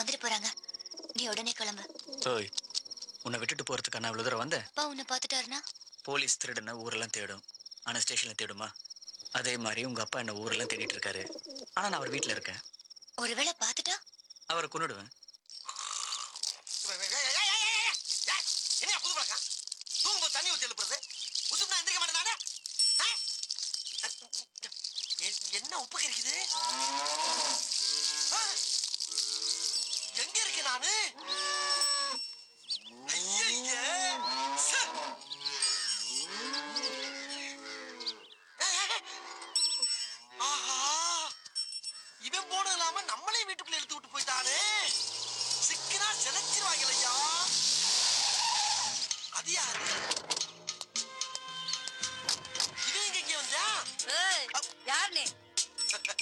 வந்துட்டு போறாங்க நீ உடனே கிளம்பு ஓய் உன்னை விட்டுட்டு போறதுக்கு நான் இவ்வளவு தூரம் வந்தேன் அப்பா உன்னை பார்த்துட்டாருன்னா போலீஸ் திருடனை ஊரெல்லாம் தேடும் ஆனா ஸ்டேஷன்ல தேடுமா அதே மாதிரி உங்க அப்பா என்ன ஊரெல்லாம் தேடிட்டு இருக்காரு ஆனா நான் அவர் வீட்டுல இருக்கேன் ஒருவேளை பார்த்துட்டா அவரை கொன்னுடுவேன் என்ன புது பழக்கம் தூங்கும்போது தண்ணி ஊத்தி எழுப்புறது உசுப்புனா எந்திரிக்க மாட்டேன் நானு ஆ? எ- என்ன உப்பு கறிக்குது ஆ? எங்க இருக்கு நானு